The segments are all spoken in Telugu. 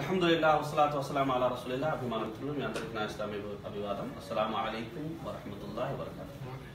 అల్హమ్దుల్లా వసలాతు వసలాం అలా రసూలిల్లా అభిమాన మిత్రులు మీ అందరికీ నా ఇస్లామీ అభివాదం అస్సలం అయికం వరహమతుల్లాహి వబర్కాతు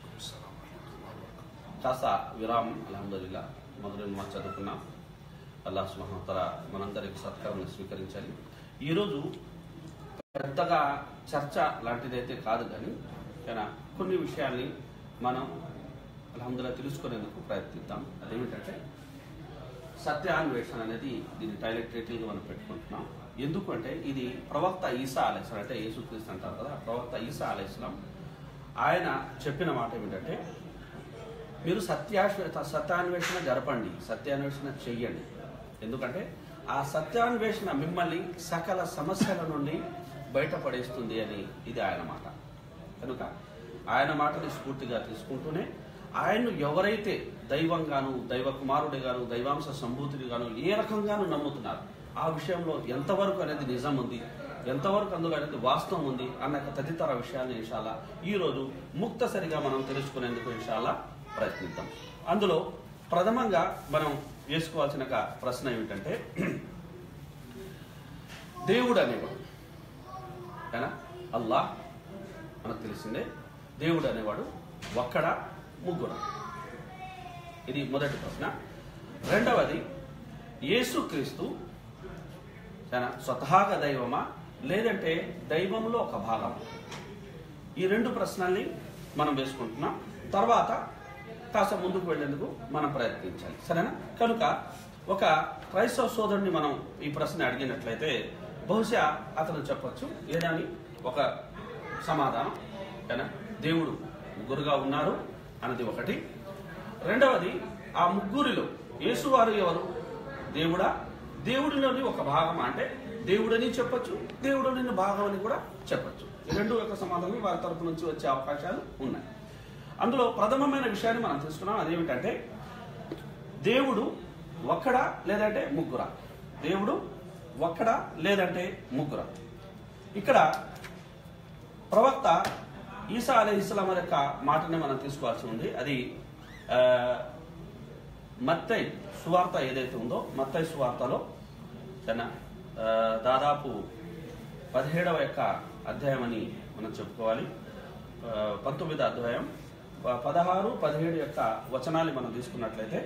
కాస్త విరామం అల్హమ్దుల్లా మొదలు మా చదువుకున్నాం అల్లాహ్ సుమహతల మనందరికి సత్కారం స్వీకరించాలి ఈరోజు పెద్దగా చర్చ లాంటిదైతే కాదు కానీ కానీ కొన్ని విషయాల్ని మనం అల్హమ్దుల్లా తెలుసుకునేందుకు ప్రయత్నిద్దాం అదేమిటంటే సత్యాన్వేషణ అనేది దీని టైలెట్ టైటిల్గా మనం పెట్టుకుంటున్నాం ఎందుకంటే ఇది ప్రవక్త ఈసా అలైస్లాం అంటే యేసుక్రీస్తు అంటారు కదా ప్రవక్త ఈసా అలైస్లాం ఆయన చెప్పిన మాట ఏమిటంటే మీరు సత్యాశ్వ సత్యాన్వేషణ జరపండి సత్యాన్వేషణ చెయ్యండి ఎందుకంటే ఆ సత్యాన్వేషణ మిమ్మల్ని సకల సమస్యల నుండి బయటపడేస్తుంది అని ఇది ఆయన మాట కనుక ఆయన మాటని స్ఫూర్తిగా తీసుకుంటూనే ఆయన్ను ఎవరైతే దైవంగాను దైవ కుమారుడిగాను దైవాంశ సంభూతుడిగాను ఏ రకంగాను నమ్ముతున్నారు ఆ విషయంలో ఎంతవరకు అనేది నిజం ఉంది ఎంతవరకు అందులో అనేది వాస్తవం ఉంది అన్న తదితర విషయాన్ని ఇన్షాల్లా ఈ రోజు ముక్తసరిగా మనం తెలుసుకునేందుకు ఇన్షాల్లా ప్రయత్నిద్దాం అందులో ప్రథమంగా మనం వేసుకోవాల్సిన ఒక ప్రశ్న ఏమిటంటే దేవుడు అనేవాడు ఏనా అల్లాహ్ మనకు తెలిసిందే దేవుడు అనేవాడు ఒక్కడ ముగ్గురు ఇది మొదటి ప్రశ్న రెండవది యేసుక్రీస్తు తన స్వతహాగా దైవమా లేదంటే దైవంలో ఒక భాగం ఈ రెండు ప్రశ్నల్ని మనం వేసుకుంటున్నాం తర్వాత కాస్త ముందుకు వెళ్లేందుకు మనం ప్రయత్నించాలి సరేనా కనుక ఒక క్రైస్తవ సోదరుని మనం ఈ ప్రశ్న అడిగినట్లయితే బహుశా అతను చెప్పొచ్చు ఏదని ఒక సమాధానం ఏనా దేవుడు ముగ్గురుగా ఉన్నారు అన్నది ఒకటి రెండవది ఆ ముగ్గురిలో యేసువారు ఎవరు దేవుడా దేవుడిలోని ఒక భాగం అంటే దేవుడని చెప్పొచ్చు దేవుడిని భాగం అని కూడా చెప్పొచ్చు ఈ రెండు యొక్క సమాధానం వారి తరపు నుంచి వచ్చే అవకాశాలు ఉన్నాయి అందులో ప్రథమమైన విషయాన్ని మనం తీసుకున్నాం అదేమిటంటే దేవుడు ఒక్కడా లేదంటే ముగ్గురా దేవుడు ఒక్కడా లేదంటే ముగ్గురా ఇక్కడ ప్రవక్త ఈసా అలీ ఇస్లాం యొక్క మాటని మనం తీసుకోవాల్సి ఉంది అది ఆ, మత్తై సువార్త ఏదైతే ఉందో మత్తై సువార్తలో తన ఆ, దాదాపు పదిహేడవ యొక్క అధ్యాయం అని మనం చెప్పుకోవాలి ఆ, పంతొమ్మిదో అధ్యాయం ప- పదహారు పదిహేడు యొక్క వచనాలు మనం తీసుకున్నట్లయితే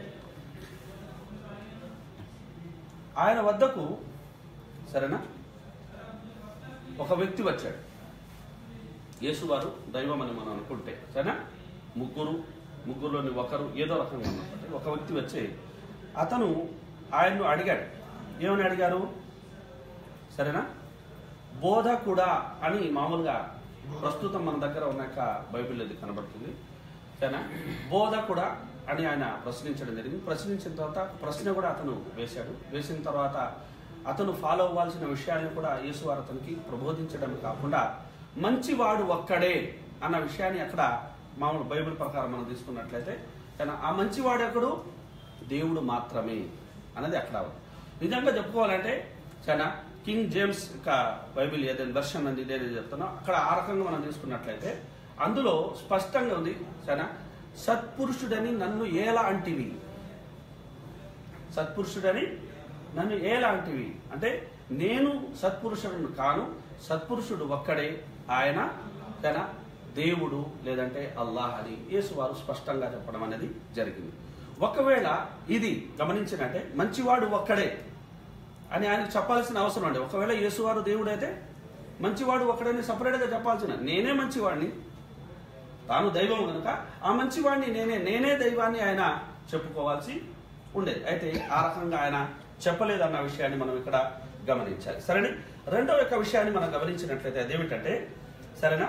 ఆయన వద్దకు సరేనా ఒక వ్యక్తి వచ్చాడు యేసువారు దైవం అని మనం అనుకుంటే సరేనా ముగ్గురు ముగ్గురులోని ఒకరు ఏదో రకంగా ఉన్నప్పటికీ ఒక వ్యక్తి వచ్చి అతను ఆయన్ను అడిగాడు ఏమని అడిగారు సరేనా బోధకుడా అని మామూలుగా ప్రస్తుతం మన దగ్గర ఉన్నాక బైబిల్ ఇది కనబడుతుంది సరేనా బోధకుడా అని ఆయన ప్రశ్నించడం జరిగింది ప్రశ్నించిన తర్వాత ప్రశ్న కూడా అతను వేశాడు వేసిన తర్వాత అతను ఫాలో అవ్వాల్సిన విషయాలను కూడా యేసువారు అతనికి ప్రబోధించడం కాకుండా మంచివాడు ఒక్కడే అన్న విషయాన్ని అక్కడ మామూలు బైబిల్ ప్రకారం మనం తీసుకున్నట్లయితే కానీ ఆ మంచివాడు ఎక్కడు దేవుడు మాత్రమే అన్నది అక్కడ ఉంది. నిజంగా చెప్పుకోవాలంటే చాలా కింగ్ జేమ్స్ యొక్క బైబిల్ ఏదైనా వెర్షన్ అనేది ఏదైతే చెప్తానో అక్కడ ఆ రకంగా మనం తీసుకున్నట్లయితే అందులో స్పష్టంగా ఉంది చాలా సత్పురుషుడని నన్ను ఏలా అంటివి సత్పురుషుడని నన్ను ఏలాంటివి అంటే నేను సత్పురుషుడు కాను సత్పురుషుడు ఒక్కడే ఆయన తన దేవుడు లేదంటే అల్లాహ్ అని యేసువారు స్పష్టంగా చెప్పడం అనేది జరిగింది ఒకవేళ ఇది గమనించినట్టే మంచివాడు ఒక్కడే అని ఆయనకు చెప్పాల్సిన అవసరం అండి ఒకవేళ యేసువారు దేవుడైతే మంచివాడు ఒక్కడని సపరేట్గా చెప్పాల్సిన నేనే మంచివాడిని తాను దైవం కనుక ఆ మంచివాడిని నేనే నేనే దైవాన్ని ఆయన చెప్పుకోవాల్సి ఉండేది అయితే ఆ రకంగా ఆయన చెప్పలేదన్న విషయాన్ని మనం ఇక్కడ గమనించాలి సరేనా రెండవ యొక్క విషయాన్ని మనం గమనించినట్లయితే అదేమిటంటే సరేనా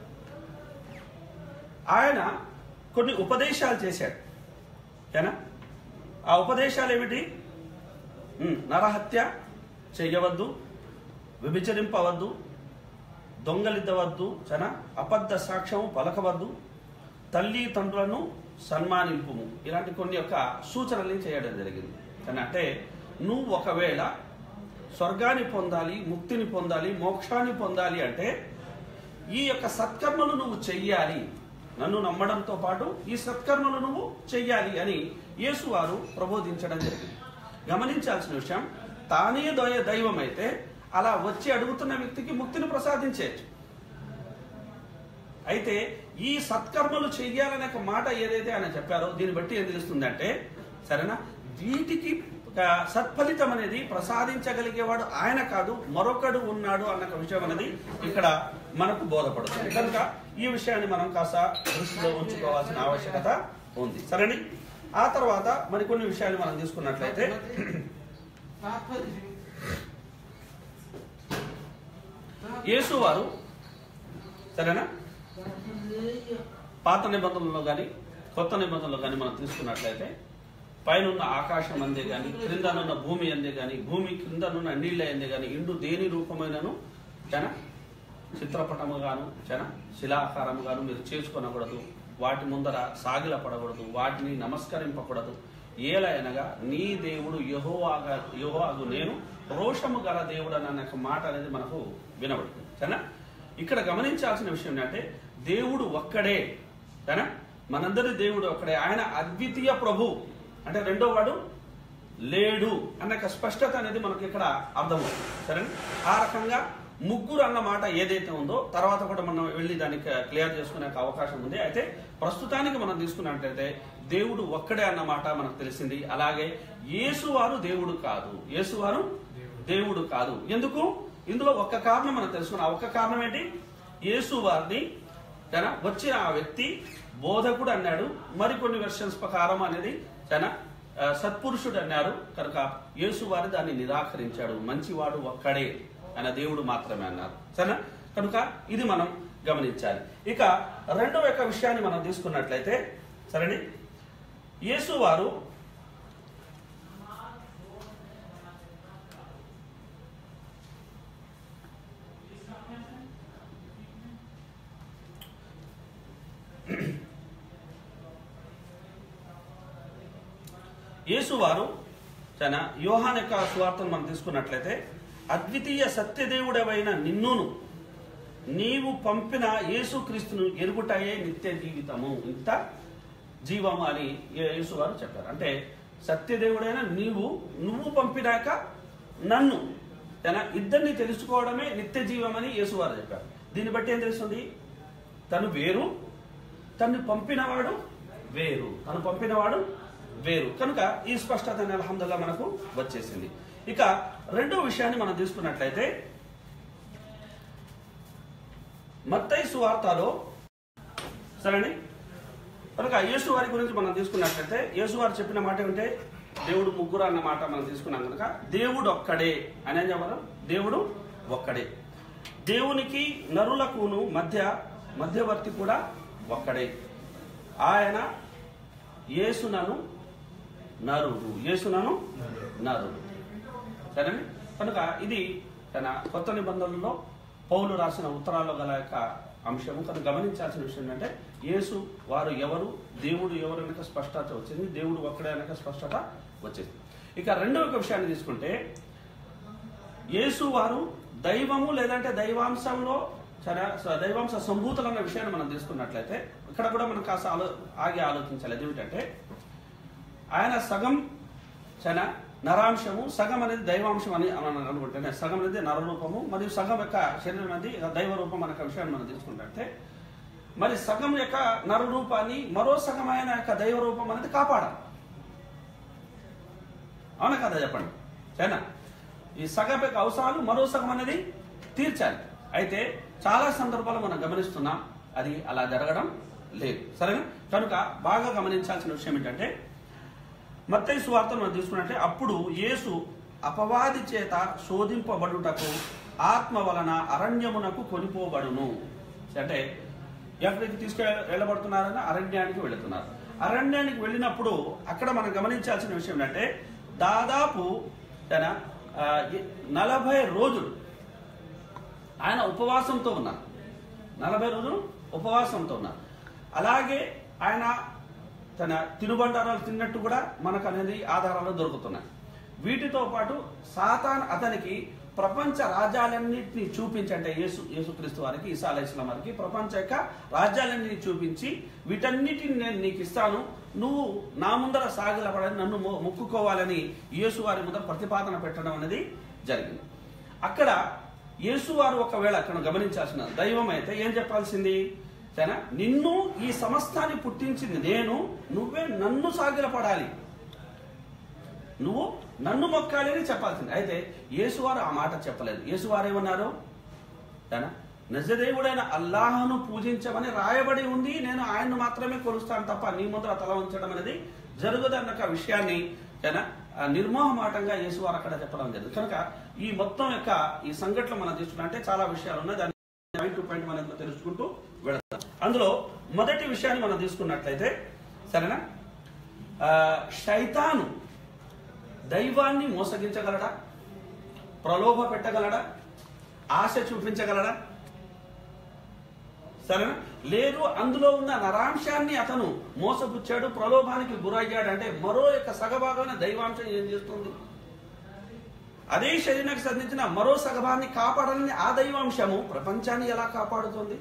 ఆయన కొన్ని ఉపదేశాలు చేశాడు ఏనా ఆ ఉపదేశాలు ఏమిటి ఉమ్, నరహత్య చెయ్యవద్దు విభజింపవద్దు దొంగలిద్దవద్దు చన అబద్ధ సాక్ష్యం పలకవద్దు తల్లి తండ్రులను సన్మానింపుము ఇలాంటి కొన్ని యొక్క సూచనల్ని చేయడం జరిగింది కానీ అంటే నువ్వు ఒకవేళ స్వర్గాన్ని పొందాలి ముక్తిని పొందాలి మోక్షాన్ని పొందాలి అంటే ఈ యొక్క సత్కర్మలు నువ్వు చెయ్యాలి నన్ను నమ్మడంతో పాటు ఈ సత్కర్మలు నువ్వు చెయ్యాలి అని యేసు వారు ప్రబోధించడం జరిగింది గమనించాల్సిన విషయం తానే దయ దైవం అయితే అలా వచ్చి అడుగుతున్న వ్యక్తికి ముక్తిని ప్రసాదించేయచ్చు అయితే ఈ సత్కర్మలు చెయ్యాలనే ఒక మాట ఏదైతే ఆయన చెప్పారో దీన్ని బట్టి ఏం తెలుస్తుందంటే సరేనా వీటికి ఒక సత్ఫలితం అనేది ప్రసాదించగలిగేవాడు ఆయన కాదు మరొకడు ఉన్నాడు అన్న ఒక విషయం అనేది ఇక్కడ మనకు బోధపడుతుంది కనుక ఈ విషయాన్ని మనం కాస్త దృష్టిలో ఉంచుకోవాల్సిన ఆవశ్యకత ఉంది సరేని ఆ తర్వాత మరికొన్ని విషయాలు మనం తీసుకున్నట్లయితే యేసు వారు సరేనా పాత నిబంధనలో కానీ కొత్త నిబంధనలో కానీ మనం తీసుకున్నట్లయితే పైనున్న ఆకాశం అందే కానీ క్రిందనున్న భూమి అందే కానీ భూమి క్రిందనున్న నీళ్ళ అందే కానీ ఇండు దేని రూపమైనను జన చిత్రపటముగాను జన శిలాకారముగాను మీరు చేసుకొనకూడదు వాటి ముందర సాగిల పడకూడదు వాటిని నమస్కరింపకూడదు ఏలయనగా నీ దేవుడు యహోవాగా యహోవాగు నేను రోషము గల దేవుడు అన్న ఒక మాట అనేది మనకు వినబడుతుంది సరేనా ఇక్కడ గమనించాల్సిన విషయం ఏంటంటే దేవుడు ఒక్కడే సరేనా మనందరి దేవుడు ఒక్కడే ఆయన అద్వితీయ ప్రభు అంటే రెండో వాడు లేడు అన్న ఒక స్పష్టత అనేది మనకి ఇక్కడ అర్థమవుతుంది సరేనా ఆ రకంగా ముగ్గురు అన్న మాట ఏదైతే ఉందో తర్వాత కూడా మనం వెళ్ళి దాన్ని క్లియర్ చేసుకునే ఒక అవకాశం ఉంది అయితే ప్రస్తుతానికి మనం తీసుకున్నట్లయితే దేవుడు ఒక్కడే అన్న మాట మనకు తెలిసింది అలాగే యేసువారు దేవుడు కాదు యేసువారు దేవుడు కాదు ఎందుకు ఇందులో ఒక్క కారణం మనం తెలుసుకున్నాం ఒక్క కారణం ఏంటి యేసు వారిని తన వచ్చిన ఆ వ్యక్తి బోధకుడు అన్నాడు మరికొన్ని వెర్షన్స్ ప్రకారం అనేది తన ఆ, సత్పురుషుడు అన్నారు కనుక యేసు వారు దాన్ని నిరాకరించాడు మంచివాడు ఒక్కడే ఆయన దేవుడు మాత్రమే అన్నారు సరేనా కనుక ఇది మనం గమనించాలి ఇక రెండవ యొక్క విషయాన్ని మనం తీసుకున్నట్లయితే సరేని యేసు వారు యేసువారు తన యోహాన్ యొక్క సువార్తను మనం తీసుకున్నట్లయితే అద్వితీయ సత్యదేవుడవైన నిన్నును నీవు పంపిన యేసుక్రీస్తును ఎరుగుటయే నిత్య జీవితము ఇంత జీవము అని యే- యేసువారు చెప్పారు అంటే సత్యదేవుడైన నీవు నువ్వు పంపినాక నన్ను తన ఇద్దరిని తెలుసుకోవడమే నిత్య జీవమని యేసువారు చెప్పారు దీన్ని బట్టి ఏం తెలుస్తుంది తను వేరు తను పంపినవాడు వేరు తను పంపినవాడు వేరు కనుక ఈ స్పష్టత అల్హమ్దుల్లా మనకు వచ్చేసింది ఇక రెండో విషయాన్ని మనం తీసుకున్నట్లయితే మత్తయి సువార్తలో సరేండి కనుక యేసు వారి గురించి మనం తీసుకున్నట్లయితే యేసు వారు చెప్పిన మాట ఏమిటంటే దేవుడు ముగ్గురు అన్న మాట మనం తీసుకున్నాం కనుక దేవుడు ఒక్కడే అని ఏం చెప్పారు దేవుడు ఒక్కడే దేవునికి నరులకును మధ్య మధ్యవర్తి కూడా ఒక్కడే ఆయన యేసునను నరుడు యేసునను నరుడు సరేనా కనుక ఇది తన కొత్త నిబంధనలో పౌలు రాసిన ఉత్తరాల్లో గల యొక్క అంశము కనుక గమనించాల్సిన విషయం ఏంటంటే యేసు వారు ఎవరు దేవుడు ఎవరు అనక స్పష్టత వచ్చింది దేవుడు ఒక్కడే అనక స్పష్టత వచ్చింది ఇక రెండవ ఒక విషయాన్ని తీసుకుంటే యేసు వారు దైవము లేదంటే దైవాంశంలో చాలా స- దైవాంశ సంభూతులు అన్న విషయాన్ని మనం తీసుకున్నట్లయితే ఇక్కడ కూడా మనం కాస్త ఆలో ఆగి ఆలోచించాలి అదేమిటంటే ఆయన సగం చాలా నరాంశము సగం అనేది దైవాంశం అని మనం అనుకుంటే సగం అనేది నరరూపము మరియు సగం యొక్క శరీరం అనేది దైవ రూపం అనే విషయాన్ని మనం తీసుకుంటే మరి సగం యొక్క నర రూపాన్ని మరో సగమైన యొక్క దైవ రూపం అనేది కాపాడాలి అవునా కదా చెప్పండి సరేనా ఈ సగం యొక్క అవసరాలు మరో సగం అనేది తీర్చాలి అయితే చాలా సందర్భాలు మనం గమనిస్తున్నాం అది అలా జరగడం లేదు సరేనా కనుక బాగా గమనించాల్సిన విషయం ఏంటంటే మత్తయి సువార్తను మనం తీసుకున్నట్టే అప్పుడు యేసు అపవాది చేత శోధింపబడుటకు ఆత్మ వలన అరణ్యమునకు కొనిపోబడును అంటే ఎక్కడికి తీసుకెళ్ళ వెళ్ళబడుతున్నారని అరణ్యానికి వెళుతున్నారు అరణ్యానికి వెళ్ళినప్పుడు అక్కడ మనం గమనించాల్సిన విషయం ఏంటంటే దాదాపు తన ఆ, ఎ- నలభై రోజులు ఆయన ఉపవాసంతో ఉన్నారు నలభై రోజులు ఉపవాసంతో ఉన్నారు అలాగే ఆయన తన తినుబండారాలు తిన్నట్టు కూడా మనకు అనేది ఆధారాలు దొరుకుతున్నాయి వీటితో పాటు సాతాన్ అతనికి ప్రపంచ రాజ్యాలన్నింటినీ చూపించి అంటే యేసు యేసుక్రీస్తు వారికి ఈసా అలై ఇస్లాం వారికి ప్రపంచ యొక్క రాజ్యాలన్నింటినీ చూపించి వీటన్నిటిని నేను నీకు ఇస్తాను నువ్వు నా ముందర సాగిలపడని నన్ను మొ- మొక్కుకోవాలని యేసు వారి ముందర ప్రతిపాదన పెట్టడం అనేది జరిగింది అక్కడ యేసు వారు ఒకవేళ అక్కడ గమనించాల్సిన దైవం అయితే ఏం చెప్పాల్సింది సరేనా నిన్ను ఈ సమస్తాన్ని పుట్టించింది నేను నువ్వే నన్ను సాగిలపడాలి నువ్వు నన్ను మొక్కాలి అని చెప్పాల్సింది అయితే యేసువారు ఆ మాట చెప్పలేదు యేసువారు ఏమన్నారు సరేనా నిజదేవుడైన అల్లాహను పూజించమని రాయబడి ఉంది నేను ఆయన్ను మాత్రమే కొలుస్తాను తప్ప నీ ముందర తల ఉంచడం అనేది జరుగుదన్న ఒక విషయాన్ని సరేనా ఆ నిర్మోహమాటంగా యేసువారు అక్కడ చెప్పడం జరిగింది కనుక ఈ మొత్తం యొక్క ఈ సంఘటన మనం తీసుకున్నట్టే చాలా విషయాలు ఉన్నాయి దాన్ని పాయింట్ టు పాయింట్ మనం తెలుసుకుంటూ వెళతాం అందులో మొదటి విషయాన్ని మనం తీసుకున్నట్లయితే సరేనా ఆ, శైతాను దైవాన్ని మోసగించగలడా ప్రలోభ పెట్టగలడా ఆశ చూపించగలడా సరేనా లేదు అందులో ఉన్న నరాంశాన్ని అతను మోసపుచ్చాడు ప్రలోభానికి గురయ్యాడు అంటే మరో యొక్క సగభాగమైన దైవాంశం ఏం చేస్తుంది అదే శరీరానికి సంబంధించిన మరో సగభాన్ని కాపాడాలని ఆ దైవాంశము ప్రపంచాన్ని ఎలా కాపాడుతుంది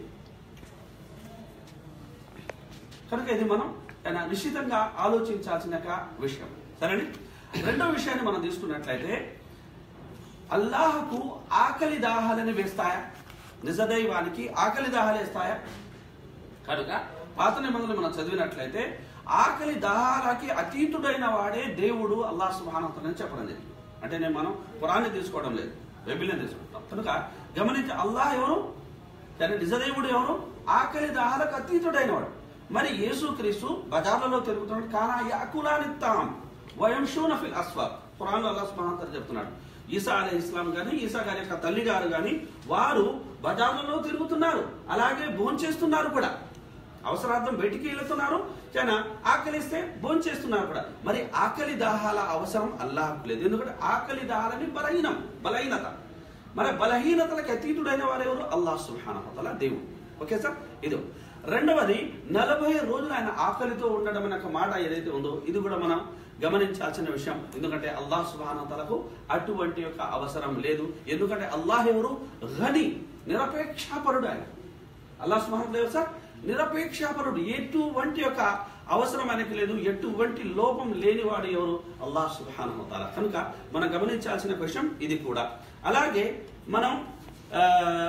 కనుక ఇది మనం చాలా నిశ్చితంగా ఆలోచించాల్సిన ఒక విషయం సరేనండి రెండో విషయాన్ని మనం తీసుకున్నట్లయితే అల్లాహకు ఆకలి దాహాలని వేస్తాయా నిజదైవానికి ఆకలి దాహాలు వేస్తాయా కనుక పాత నిబంధనలు మనం చదివినట్లయితే ఆకలి దాహాలకి అతీతుడైన వాడే దేవుడు అల్లాహ్ సుహానంతని చెప్పడం జరిగింది అంటే నేను మనం పురాణి తీసుకోవడం లేదు బైబిల్ని తీసుకుంటాం కనుక గమనించి అల్లాహ్ ఎవరు దాని నిజదేవుడు ఎవరు ఆకలి దాహాలకు అతీతుడైన వాడు మరి యేసుక్రీస్తు బజార్లలో తిరుగుతున్నాడు కానా యాకులానిత్తాం వయంశూన ఫిల్ అస్వా ఖురాన్లో అల్లాహ్ సుబ్హానహు చెప్తున్నాడు ఈసా అలే ఇస్లాం గాని ఈసా గారి యొక్క తల్లి గారు గాని వారు బజార్లలో తిరుగుతున్నారు అలాగే భోంచేస్తున్నారు కూడా అవసరార్థం బయటికి వెళ్తున్నారు చాలా ఆకలిస్తే భోంచేస్తున్నారు కూడా మరి ఆకలి దాహాల అవసరం అల్లాహకు లేదు ఎందుకంటే ఆకలి దాహాలని బలహీనం బలహీనత మరి బలహీనతలకు అతీతుడైన వారు ఎవరు అల్లాహ్ సుహానహతల దేవుడు ఓకే సార్ ఇది రెండవది నలభై రోజులు ఆయన ఆకలితో ఉండడం అనే ఒక మాట ఏదైతే ఉందో ఇది కూడా మనం గమనించాల్సిన విషయం ఎందుకంటే అల్లాహ్ సుబానతలకు అటువంటి యొక్క అవసరం లేదు ఎందుకంటే అల్లాహ్ ఎవరు ఘని నిరపేక్షపరుడు ఆయన అల్లాహ్ సుబాన్ సార్ నిరపేక్షపరుడు ఎటువంటి యొక్క అవసరం ఆయనకి లేదు ఎటువంటి లోపం లేనివాడు ఎవరు అల్లాహ్ సుబాన్ కనుక మనం గమనించాల్సిన విషయం ఇది కూడా అలాగే మనం ఆ,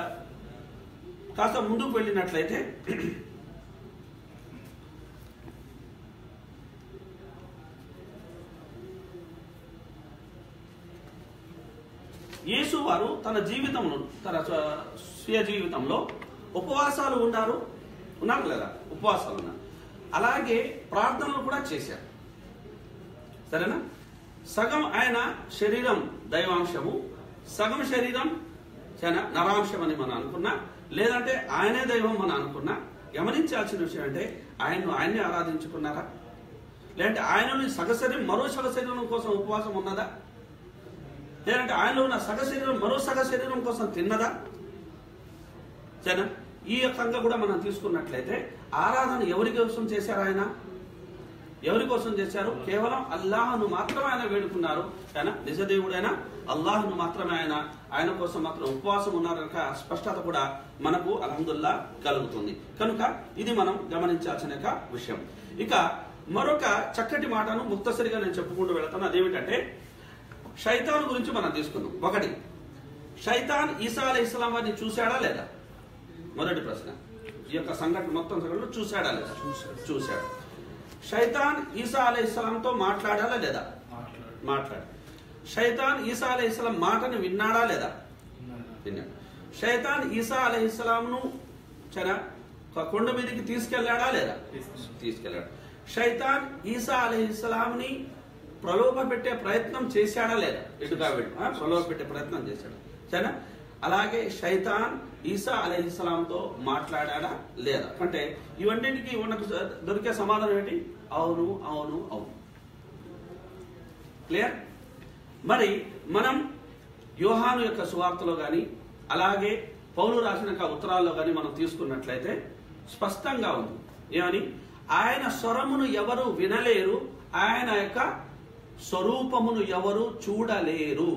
కాస్త ముందుకు వెళ్ళినట్లయితే యేసు వారు తన జీవితంలో తన స్వ- స్వీయ జీవితంలో ఉపవాసాలు ఉన్నారు ఉన్నారు లేదా ఉపవాసాలు ఉన్నారు అలాగే ప్రార్థనలు కూడా చేశారు సరేనా సగం ఆయన శరీరం దైవాంశము సగం శరీరం చాలా నరాంశం అని మనం అనుకున్నా లేదంటే ఆయనే దైవం మనం అనుకున్నా గమనించాల్సిన విషయం అంటే ఆయన్ను ఆయన్ని ఆరాధించుకున్నారా లేదంటే ఆయనను సగ శరీరం మరో సగ శరీరం కోసం ఉపవాసం ఉన్నదా లేదంటే ఆయనలో ఉన్న సగ శరీరం మరో సగ శరీరం కోసం తిన్నదా సరేనా ఈ యొక్క కూడా మనం తీసుకున్నట్లయితే ఆరాధన ఎవరి కోసం చేశారు ఆయన ఎవరి కోసం చేశారు కేవలం అల్లాహను మాత్రమే ఆయన వేడుకున్నారు ఆయన నిజదేవుడైన అల్లాహను మాత్రమే ఆయన ఆయన కోసం మాత్రం ఉపవాసం ఉన్నారు కనుక స్పష్టత కూడా మనకు అల్హమ్దుల్లా కలుగుతుంది కనుక ఇది మనం గమనించాల్సిన యొక్క విషయం ఇక మరొక చక్కటి మాటను ముక్తసరిగా నేను చెప్పుకుంటూ వెళతాను అదేమిటంటే షైతాన్ గురించి మనం తీసుకుందాం ఒకటి షైతాన్ ఈసా అలీ ఇస్లాం వారిని చూశాడా లేదా మొదటి ప్రశ్న ఈ యొక్క సంఘటన మొత్తం సంఘటనలో చూశాడా లేదా చూశాడు షైతాన్ ఈసా అలీ ఇస్లాంతో మాట్లాడాలా లేదా మాట్లాడు షైతాన్ ఈసా అలీ ఇస్లాం మాటను విన్నాడా లేదా విన్నాడు షైతాన్ ఈసా అలీ ఇస్లాంను చన ఒక కొండ మీదకి తీసుకెళ్ళాడా లేదా తీసుకెళ్ళాడు షైతాన్ ఈసా అలీ ఇస్లాంని ప్రలోభ పెట్టే ప్రయత్నం చేశాడా లేదా ఇటుగా వెళ్ళి ఆ, ప్రలోభ పెట్టే ప్రయత్నం చేశాడు సరేనా అలాగే షైతాన్ ఈసా అలైహిస్సలాంతో మాట్లాడా లేదా అంటే ఇవన్నింటికి మనకు దొరికే సమాధానం ఏంటి అవును అవును అవును క్లియర్ మరి మనం యోహాను యొక్క సువార్తలో కానీ అలాగే పౌలు రాసిన యొక్క ఉత్తరాల్లో కానీ మనం తీసుకున్నట్లయితే స్పష్టంగా ఉంది ఏమని ఆయన స్వరమును ఎవరు వినలేరు ఆయన యొక్క స్వరూపమును ఎవరు చూడలేరు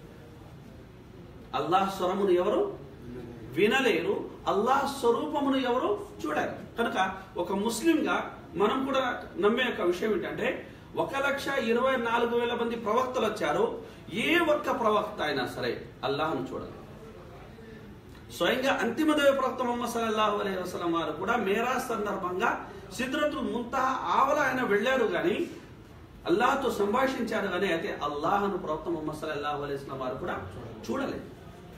అల్లాహ్ స్వరమును ఎవరు వినలేరు అల్లాహ్ స్వరూపమును ఎవరు చూడాలి కనుక ఒక ముస్లింగా మనం కూడా నమ్మే యొక్క విషయం ఏంటంటే ఒక లక్ష ఇరవై నాలుగు వేల మంది ప్రవక్తలు వచ్చారు ఏ ఒక్క ప్రవక్త అయినా సరే అల్లాహ్ను చూడలేదు స్వయంగా అంతిమ దేవ ప్రవక్త మొహమ్మద్ సల్లల్లాహు అలైహి వసల్లం వారు కూడా మేరాజ్ సందర్భంగా సిద్రతుల్ ముంతహా ఆవల ఆయన వెళ్ళారు కానీ అల్లాహ్తో సంభాషించారు కానీ అయితే అల్లాహను ప్రవక్త మొహమ్మద్ సల్లల్లాహు అలైహి వసల్లం వారు కూడా చూడలేదు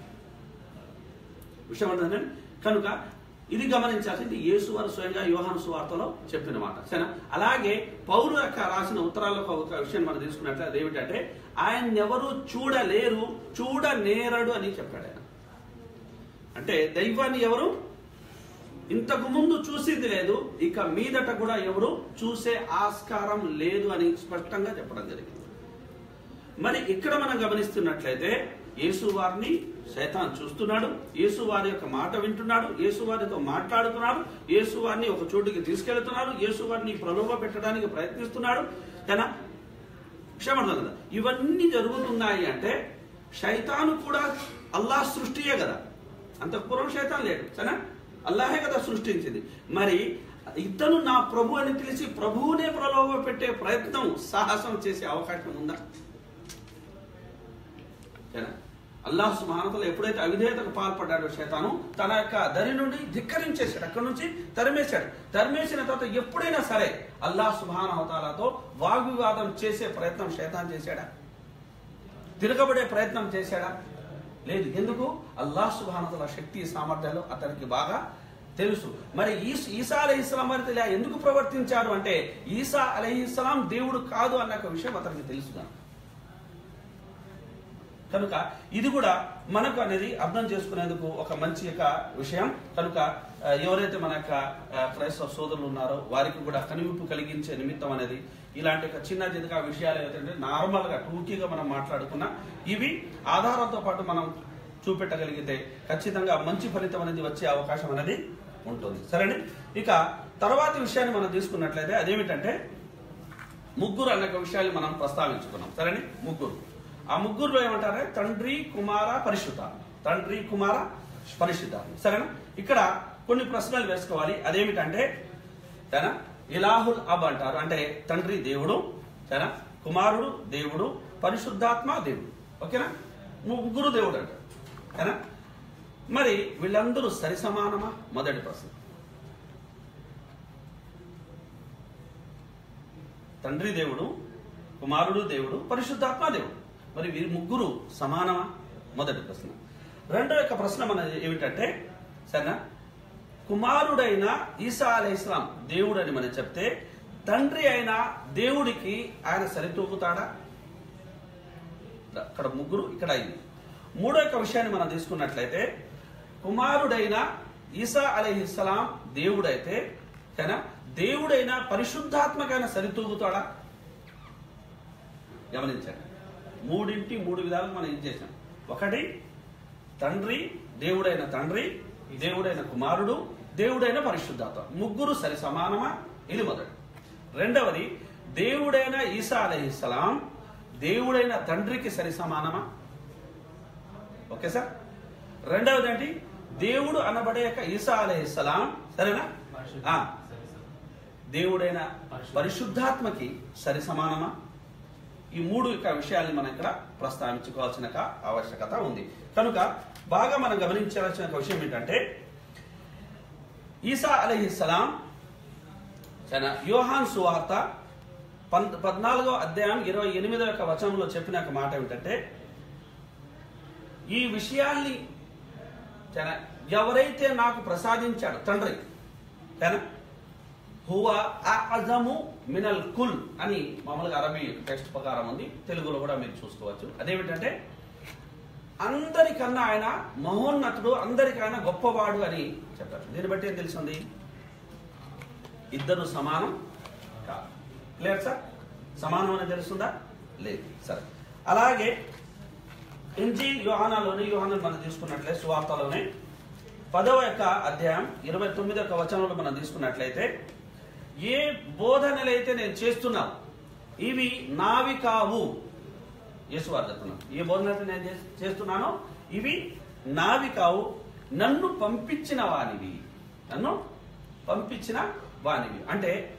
విషయం ఏంటంటే కనుక ఇది గమనించాల్సింది యేసు వారు స్వయంగా యోహాను సువార్తలో చెప్పిన మాట సరేనా అలాగే పౌరు యొక్క రాసిన ఉత్తరాల్లో ఒక విషయం మనం తీసుకున్నట్లయితే అదేమిటంటే ఆయన ఎవరు చూడలేరు చూడనేరడు అని చెప్పాడు ఆయన అంటే దైవాన్ని ఎవరు ఇంతకు ముందు చూసింది లేదు ఇక మీదట కూడా ఎవరు చూసే ఆస్కారం లేదు అని స్పష్టంగా చెప్పడం జరిగింది మరి ఇక్కడ మనం గమనిస్తున్నట్లయితే యేసు వారిని శైతాన్ చూస్తున్నాడు యేసు వారి యొక్క మాట వింటున్నాడు యేసు వారితో మాట్లాడుతున్నాడు యేసు వారిని ఒక చోటుకి తీసుకెళ్తున్నాడు యేసు వారిని ప్రలోభ పెట్టడానికి ప్రయత్నిస్తున్నాడు కదా క్షమర్థం కదా ఇవన్నీ జరుగుతున్నాయి అంటే శైతాను కూడా అల్లాహ్ సృష్టియే కదా అంతకు పూర్వం శైతాన్ లేడు సరేనా అల్లాహే కదా సృష్టించింది మరి ఇతను నా ప్రభు అని తెలిసి ప్రభువునే ప్రలోభ పెట్టే ప్రయత్నం సాహసం చేసే అవకాశం ఉందా సరేనా అల్లాహ్ సుమానతలు ఎప్పుడైతే అవిధేయతకు పాల్పడ్డాడో శైతాను తన యొక్క దరి నుండి ధిక్కరించేశాడు అక్కడి నుంచి తరిమేశాడు తరిమేసిన తర్వాత ఎప్పుడైనా సరే అల్లాహ్ సుభానవతాలతో వాగ్వివాదం చేసే ప్రయత్నం శైతాన్ చేశాడా తిరగబడే ప్రయత్నం చేశాడా లేదు ఎందుకు అల్లాహ్ సుభానతల శక్తి సామర్థ్యాలు అతనికి బాగా తెలుసు మరి ఈ- ఈసా అలీ ఇస్లాం వారితో ఇలా ఎందుకు ప్రవర్తించారు అంటే ఈసా అలీ ఇస్లాం దేవుడు కాదు అన్న ఒక విషయం అతనికి తెలుసు కనుక. కనుక ఇది కూడా మనకు అనేది అర్థం చేసుకునేందుకు ఒక మంచి యొక్క విషయం కనుక ఆ, ఎవరైతే మన యొక్క ఆ, క్రైస్తవ సోదరులు ఉన్నారో వారికి కూడా కనువిప్పు కలిగించే నిమిత్తం అనేది ఇలాంటి ఒక చిన్న చిన్నగా విషయాలు ఏవైతే నార్మల్ గా టూకీగా మనం మాట్లాడుకున్నా ఇవి ఆధారంతో పాటు మనం చూపెట్టగలిగితే ఖచ్చితంగా మంచి ఫలితం అనేది వచ్చే అవకాశం అనేది ఉంటుంది సరేనే ఇక తర్వాతి విషయాన్ని మనం తీసుకున్నట్లయితే అదేమిటంటే ముగ్గురు అన్న ఒక విషయాన్ని మనం ప్రస్తావించుకున్నాం సరేనే ముగ్గురు ఆ ముగ్గురులో ఏమంటారే తండ్రి కుమార పరిశుద్ధ తండ్రి కుమార పరిశుద్ధ సరేనా ఇక్కడ కొన్ని ప్రశ్నలు వేసుకోవాలి అదేమిటంటే సరేనా ఇలాహుల్ అబ్ అంటారు అంటే తండ్రి దేవుడు సరేనా కుమారుడు దేవుడు పరిశుద్ధాత్మ దేవుడు ఓకేనా ముగ్గురు దేవుడు అంటారు సరేనా మరి వీళ్ళందరూ సరి సమానమా మొదటి ప్రశ్న తండ్రి దేవుడు కుమారుడు దేవుడు పరిశుద్ధాత్మ దేవుడు మరి వీరి ముగ్గురు సమానమా మొదటి ప్రశ్న రెండో యొక్క ప్రశ్న మన ఏమిటంటే సరేనా కుమారుడైన ఈసా అలై ఇస్లాం దేవుడు అని మనం చెప్తే తండ్రి అయిన దేవుడికి ఆయన సరితూగుతాడా అక్కడ ముగ్గురు ఇక్కడ అయింది మూడో యొక్క విషయాన్ని మనం తీసుకున్నట్లయితే కుమారుడైన ఈసా అలైహిస్సలాం దేవుడైతే కదా దేవుడైన పరిశుద్ధాత్మకైన సరితూగుతాడా గమనించండి మూడింటి మూడు విధాలుగా మనం ఏం చేసాం ఒకటి తండ్రి దేవుడైన తండ్రి దేవుడైన కుమారుడు దేవుడైన పరిశుద్ధాత్మ ముగ్గురు సరి సమానమా ఇది మొదటి రెండవది దేవుడైన ఈసా అలైహిస్సలాం దేవుడైన తండ్రికి సరి సమానమా ఓకే సార్ రెండవది ఏంటి దేవుడు అనబడే యొక్క ఈసా అలైహిస్సలాం సరేనా ఆ, దేవుడైన పరిశుద్ధాత్మకి సరి సమానమా ఈ మూడు యొక్క విషయాల్ని మనం ఇక్కడ ప్రస్తావించుకోవాల్సిన ఒక ఆవశ్యకత ఉంది కనుక బాగా మనం గమనించాల్సిన ఒక విషయం ఏంటంటే ఈసా అలహిస్సలాం చాలా యోహాన్ సువార్త పన్ పద్నాలుగో అధ్యాయం ఇరవై ఎనిమిదో యొక్క వచనంలో చెప్పిన ఒక మాట ఏమిటంటే ఈ విషయాల్ని చాలా ఎవరైతే నాకు ప్రసాదించాడు తండ్రి కానీ హువ అజము మినల్ కుల్ అని మామూలుగా అరబీ టెక్స్ట్ ప్రకారం ఉంది తెలుగులో కూడా మీరు చూసుకోవచ్చు అదేమిటంటే అందరికన్నా ఆయన మహోన్నతుడు అందరికైనా గొప్పవాడు అని చెప్పారు దీన్ని బట్టి ఏం తెలిసింది ఇద్దరు సమానం కాదు లేదు సార్ సమానం అని తెలుస్తుందా లేదు సరే అలాగే ఇంజీ యోహానాలోని యోహాను మనం తీసుకున్నట్లే సువార్తలోనే పదవ యొక్క అధ్యాయం ఇరవై తొమ్మిది యొక్క వచనంలో మనం తీసుకున్నట్లయితే ఏ బోధనలైతే నేను చేస్తున్నాను ఇవి నావి కావు యేసువారు చెప్తున్నాను ఏ బోధనైతే నేను చేస్- చేస్తున్నానో ఇవి నావి కావు నన్ను పంపించిన వానివి నన్ను పంపించిన వానివి అంటే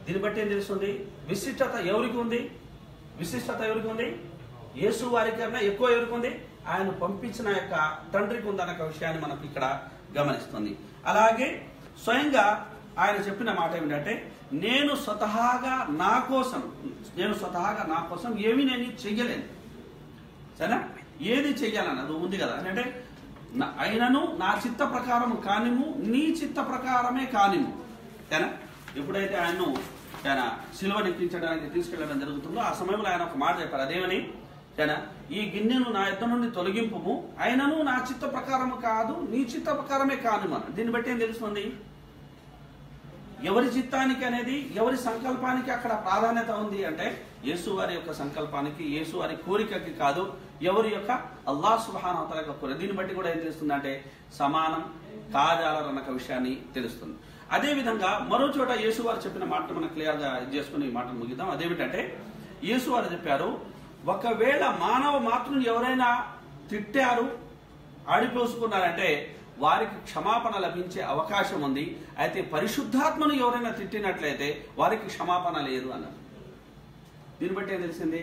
దీన్ని బట్టి ఏం తెలుస్తుంది విశిష్టత ఎవరికి ఉంది విశిష్టత ఎవరికి ఉంది యేసు వారి కన్నా ఎక్కువ ఎవరికి ఉంది ఆయన పంపించిన యొక్క తండ్రికి ఉందన్న ఒక విషయాన్ని మనకు ఇక్కడ గమనిస్తుంది అలాగే స్వయంగా ఆయన చెప్పిన మాట ఏమిటంటే నేను స్వతహాగా నా కోసం నేను స్వతహాగా నా కోసం ఏమీ నేను చెయ్యలేను సరేనా ఏది చెయ్యాలన్నది ఉంది కదా అంటే నా- అయినను నా చిత్త ప్రకారం కానిము నీ చిత్త ప్రకారమే కానిము సరేనా ఎప్పుడైతే ఆయన్ను ఆయన సిలువనెక్కించడానికి తీసుకెళ్ళడం జరుగుతుందో ఆ సమయంలో ఆయన ఒక మాట చెప్పారు అదేమని సరేనా ఈ గిన్నెను నా యుద్ధ నుండి తొలగింపుము అయినను నా చిత్త ప్రకారము కాదు నీ చిత్త ప్రకారమే కానిము అని దీన్ని బట్టి ఏం తెలుస్తుంది ఎవరి చిత్తానికి అనేది ఎవరి సంకల్పానికి అక్కడ ప్రాధాన్యత ఉంది అంటే యేసు వారి యొక్క సంకల్పానికి యేసు వారి కోరికకి కాదు ఎవరి యొక్క అల్లాహ్ సుహాన్ అవతల యొక్క కోరిక దీన్ని బట్టి కూడా ఏం తెలుస్తుంది అంటే సమానం కాదాలన్న ఒక విషయాన్ని తెలుస్తుంది అదే విధంగా మరో చోట యేసు వారు చెప్పిన మాట మనం క్లియర్ గా ఇది చేసుకుని ఈ మాటను ముగిద్దాం అదేమిటంటే యేసు వారు చెప్పారు ఒకవేళ మానవ మాతృని ఎవరైనా తిట్టారు ఆడిపోసుకున్నారంటే వారికి క్షమాపణ లభించే అవకాశం ఉంది అయితే పరిశుద్ధాత్మను ఎవరైనా తిట్టినట్లయితే వారికి క్షమాపణ లేదు అన్నారు దీన్ని బట్టి ఏం తెలిసింది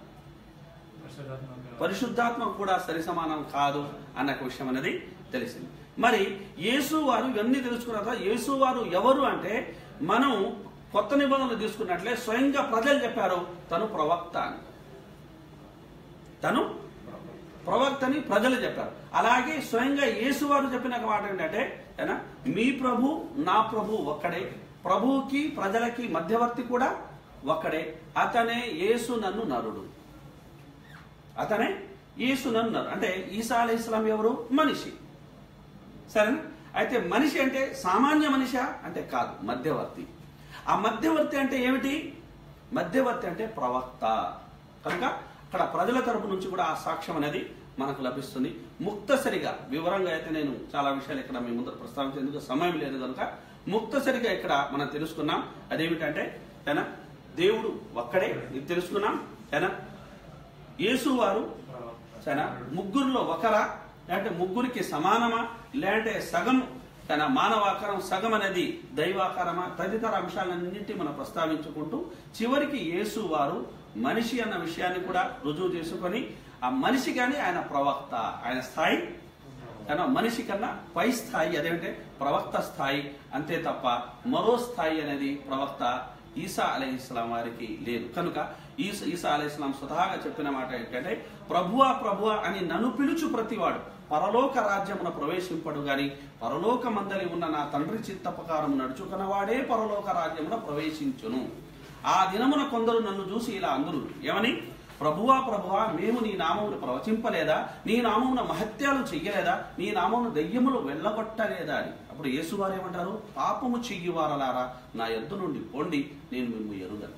పరిశుద్ధాత్మ కూడా సరి సమానం కాదు అన్న ఒక విషయం అనేది తెలిసింది మరి యేసు వారు ఇవన్నీ తెలుసుకున్న తర్వాత యేసు వారు ఎవరు అంటే మనం కొత్త నిబంధనలు తీసుకున్నట్లే స్వయంగా ప్రజలు చెప్పారు తను ప్రవక్త అని తను ప్రవక్తని ప్రజలు చెప్పారు అలాగే స్వయంగా యేసు వారు చెప్పిన ఒక మాట ఏంటంటే ఏనా? మీ ప్రభు నా ప్రభు ఒక్కడే ప్రభువుకి ప్రజలకి మధ్యవర్తి కూడా ఒక్కడే అతనే యేసు నన్ను నరుడు అతనే యేసు నన్ను నరుడు అంటే ఈసా అలీ ఇస్లాం ఎవరు మనిషి సరేనా అయితే మనిషి అంటే సామాన్య మనిషా అంటే కాదు మధ్యవర్తి ఆ మధ్యవర్తి అంటే ఏమిటి మధ్యవర్తి అంటే ప్రవక్త కనుక అక్కడ ప్రజల తరపు నుంచి కూడా ఆ సాక్ష్యం అనేది మనకు లభిస్తుంది ముక్తసరిగా వివరంగా అయితే నేను చాలా విషయాలు ఇక్కడ మీ ముందర ప్రస్తావించేందుకు సమయం లేదు కనుక ముక్తసరిగా ఇక్కడ మనం తెలుసుకున్నాం అదేమిటంటే ఏనా దేవుడు ఒక్కడే ఇది తెలుసుకున్నాం ఏనా యేసు వారు సరేనా ముగ్గురులో ఒకరా లేదంటే ముగ్గురికి సమానమా లేదంటే సగం తన మానవాకారం సగం అనేది దైవాకారమా తదితర అంశాలన్నింటి మనం ప్రస్తావించుకుంటూ చివరికి యేసు వారు మనిషి అన్న విషయాన్ని కూడా రుజువు చేసుకొని ఆ మనిషి కానీ ఆయన ప్రవక్త ఆయన స్థాయి కానీ మనిషి కన్నా పై స్థాయి అదేంటే ప్రవక్త స్థాయి అంతే తప్ప మరో స్థాయి అనేది ప్రవక్త ఈసా అలీ ఇస్లాం వారికి లేదు కనుక ఈసా ఈసా అలీ ఇస్లాం స్వతహాగా చెప్పిన మాట ఏంటంటే ప్రభువా ప్రభువా అని నన్ను పిలుచు ప్రతివాడు పరలోక రాజ్యమున ప్రవేశింపడు గాని పరలోక మందలి ఉన్న నా తండ్రి చిత్తపకారం నడుచుకున్నవాడే పరలోక రాజ్యమున ప్రవేశించును ఆ దినమున కొందరు నన్ను చూసి ఇలా అందురు ఏమని ప్రభువా ప్రభువా మేము నీ నామమును ప్రవచింపలేదా నీ నామమున మహత్యాలు చెయ్యలేదా నీ నామమును దయ్యములు వెళ్ళగొట్టలేదా అని అప్పుడు యేసువారు ఏమంటారు పాపము చెయ్యువారలారా నా ఎద్దు నుండి పొండి నేను మిమ్ము ఎరుగను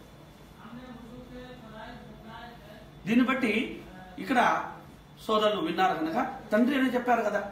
దీన్ని బట్టి ఇక్కడ సోదరులు విన్నారు కనుక తండ్రి అని చెప్పారు కదా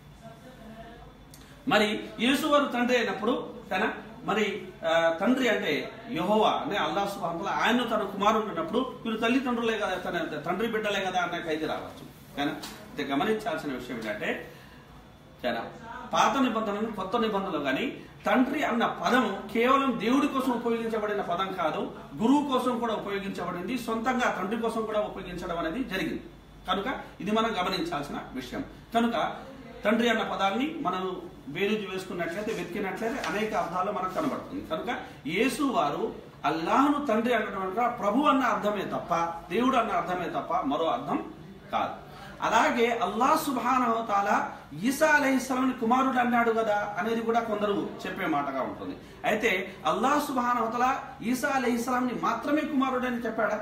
మరి యేసువారు తండ్రి అయినప్పుడు తన మరి ఆ, తండ్రి అంటే యహోవా అనే అల్లా సుబాంతుల ఆయన తన కుమారుడు ఉన్నప్పుడు మీరు తల్లిదండ్రులే కదా తన తండ్రి బిడ్డలే కదా అన్న ఖైదీ రావచ్చు కానీ అయితే గమనించాల్సిన విషయం ఏంటంటే చాలా పాత నిబంధనలు కొత్త నిబంధనలు కానీ తండ్రి అన్న పదం కేవలం దేవుడి కోసం ఉపయోగించబడిన పదం కాదు గురువు కోసం కూడా ఉపయోగించబడింది సొంతంగా తండ్రి కోసం కూడా ఉపయోగించడం అనేది జరిగింది కనుక ఇది మనం గమనించాల్సిన విషయం కనుక తండ్రి అన్న పదాన్ని మనం వేరుజు వేసుకున్నట్లయితే వెతికినట్లయితే అనేక అర్థాలు మనకు కనబడుతుంది కనుక యేసు వారు అల్లాహను తండ్రి అనడం అనగా ప్రభు అన్న అర్థమే తప్ప దేవుడు అన్న అర్థమే తప్ప మరో అర్థం కాదు అలాగే అల్లాహ్ సుబానవతాల ఈసా అలహిస్లాంని కుమారుడు అన్నాడు కదా అనేది కూడా కొందరు చెప్పే మాటగా ఉంటుంది అయితే అల్లాహ్ సుబానవతల ఈసా అలహిస్లాంని మాత్రమే కుమారుడు అని చెప్పాడా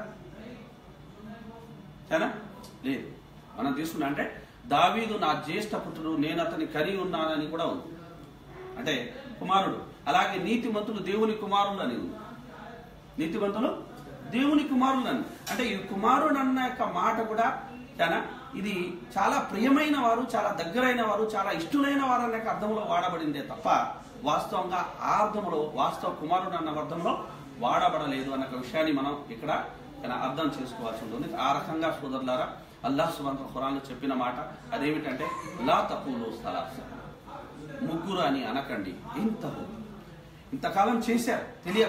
సరేనా లేదు మనం తీసుకున్నా అంటే దావీదు నా జ్యేష్ఠ పుత్రుడు నేను అతని కరి ఉన్నానని కూడా ఉంది అంటే కుమారుడు అలాగే నీతిమంతులు దేవుని కుమారులు అని ఉంది నీతిమంతులు దేవుని కుమారులు అని అంటే ఈ కుమారుడు అన్న యొక్క మాట కూడా చాలా ఇది చాలా ప్రియమైన వారు చాలా దగ్గరైన వారు చాలా ఇష్టలైన వారు అనే అర్థంలో వాడబడిందే తప్ప వాస్తవంగా ఆ అర్థంలో వాస్తవ కుమారుడు అన్న అర్థంలో వాడబడలేదు అన్న ఒక విషయాన్ని మనం ఇక్కడ ఇక్కడ అర్థం చేసుకోవాల్సి ఉంటుంది ఆ రకంగా సోదరులారా అల్లాహ్ సుబంత ఖురాన్లో చెప్పిన మాట అదేమిటంటే లా తక్కువలో స్థలాస ముగ్గురు అని అనకండి ఇంత ఇంతకాలం చేశారు తెలియక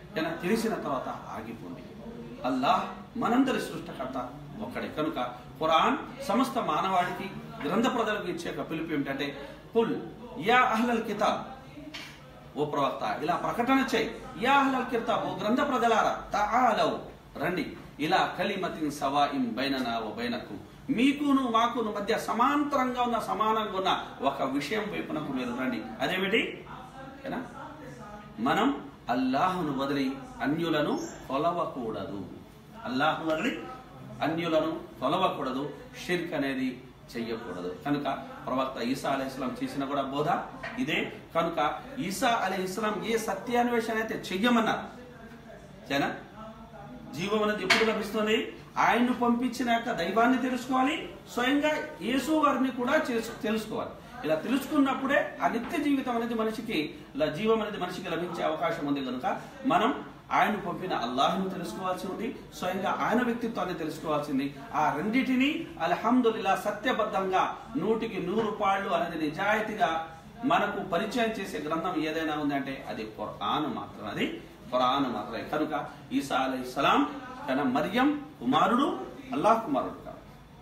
ఏనా తెలిసిన తర్వాత ఆగిపోండి అల్లాహ్ మనందరి సృష్టికర్త ఒక్కడే కనుక ఖురాన్ సమస్త మానవాడికి గ్రంథ ప్రజలకు ఇచ్చే ఒక పిలుపు ఏమిటంటే కుల్ యా అహ్లల్ కితాబ్ ఓ ప్రవక్త ఇలా ప్రకటన చేయి యా అహ్లల్ కితాబ్ ఓ గ్రంథ ప్రజలారా తఆలౌ రండి ఇలా కలిమతిన్ సవాయిం బైననా ఓ బైనకు మీకును మాకును మధ్య సమాంతరంగా ఉన్న సమానంగా ఉన్న ఒక విషయం వైపునకు మీరు రండి అదేమిటి ఏనా మనం అల్లాహును వదిలి అన్యులను కొలవకూడదు అల్లాహు వదిలి అన్యులను కొలవకూడదు షిర్క్ అనేది చెయ్యకూడదు కనుక ప్రవక్త ఈసా అలీ ఇస్లాం చేసిన కూడా బోధ ఇదే కనుక ఈసా అలీ ఇస్లాం ఏ సత్యాన్వేషణ అయితే చెయ్యమన్నారు జన జీవం అనేది ఎప్పుడు లభిస్తుంది ఆయన్ను పంపించినాక దైవాన్ని తెలుసుకోవాలి స్వయంగా యేసు వారిని కూడా చేసు- తెలుసుకోవాలి ఇలా తెలుసుకున్నప్పుడే ఆ నిత్య జీవితం అనేది మనిషికి ఇలా జీవం అనేది మనిషికి లభించే అవకాశం ఉంది కనుక మనం ఆయన పంపిన అల్లాహ్ను తెలుసుకోవాల్సి ఉంది స్వయంగా ఆయన వ్యక్తిత్వాన్ని తెలుసుకోవాల్సింది ఆ రెండిటిని అల్హమ్దుల్లా సత్యబద్ధంగా నూటికి నూరు పాళ్ళు అనేది నిజాయితీగా మనకు పరిచయం చేసే గ్రంథం ఏదైనా ఉందంటే అది ఖురాన్ మాత్రం అది ఖురాన్ మాత్రమే కనుక ఈసా అలై సలాం తన మరియం కుమారుడు అల్లాహ్ కుమారుడు కాదు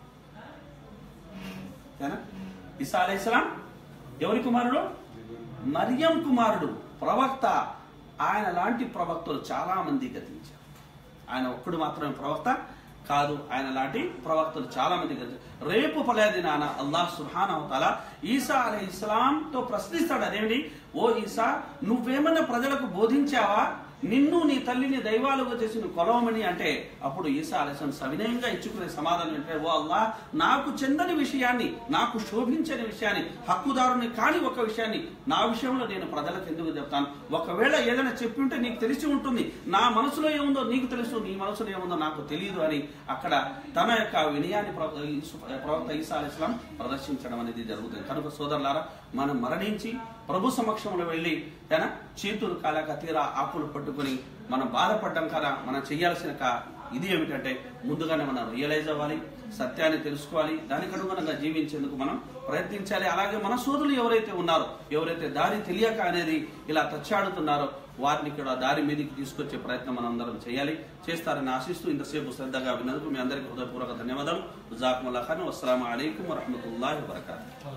ఓకేనా? ఈసా అలై సలాం ఎవరి కుమారుడు మరియం కుమారుడు ప్రవక్త ఆయన లాంటి ప్రవక్తలు చాలా మంది గతించారు ఆయన ఒక్కడు మాత్రమే ప్రవక్త కాదు ఆయన లాంటి ప్రవక్తలు చాలా మంది గతించారు రేపు పలేది నాన్న అల్లాహ్ సుహాన్ అవతాల ఈసా అలై ఇస్లాంతో ప్రశ్నిస్తాడు అదేమిటి ఓ ఈసా నువ్వేమన్నా ప్రజలకు బోధించావా నిన్ను నీ తల్లిని దైవాలుగా చేసి నువ్వు కొలవమని అంటే అప్పుడు ఈసా అలైస్లాం సవినయంగా ఇచ్చుకునే సమాధానం ఏంటంటే ఓ అల్లా నాకు చెందని విషయాన్ని నాకు శోభించని విషయాన్ని హక్కుదారుని కాని ఒక విషయాన్ని నా విషయంలో నేను ప్రజలకు ఎందుకు చెప్తాను ఒకవేళ ఏదైనా చెప్పి ఉంటే నీకు తెలిసి ఉంటుంది నా మనసులో ఏముందో నీకు తెలుసు నీ మనసులో ఏముందో నాకు తెలియదు అని అక్కడ తన యొక్క వినయాన్ని ప్రవ- ఈసు- ప్రవక్త ఈసా అలైస్లాం ప్రదర్శించడం అనేది జరుగుతుంది కనుక సోదరులారా మనం మరణించి ప్రభు సమక్షంలో వెళ్ళి ఏనా చేతులు కాలాక తీరా ఆకులు పట్టుకొని మనం బాధపడ్డం కదా మనం చేయాల్సిన కా- ఇది ఏమిటంటే ముందుగానే మనం రియలైజ్ అవ్వాలి సత్యాన్ని తెలుసుకోవాలి దానికి అనుగుణంగా జీవించేందుకు మనం ప్రయత్నించాలి అలాగే మన సోదరులు ఎవరైతే ఉన్నారో ఎవరైతే దారి తెలియక అనేది ఇలా తచ్చాడుతున్నారో వారిని కూడా దారి మీదకి తీసుకొచ్చే ప్రయత్నం మనం అందరం చేయాలి చేస్తారని ఆశిస్తూ ఇంతసేపు శ్రద్ధగా విన్నందుకు మీ అందరికీ హృదయపూర్వక ధన్యవాదాలు జాకుముల్లా ఖాన్ వస్సలాము అలైకుం వరహమతుల్లాహి వబర్కాతు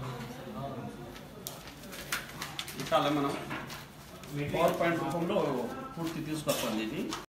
చాలా మనం పవర్ పాయింట్ రూపంలో పూర్తి తీసుకొస్తాం ఇది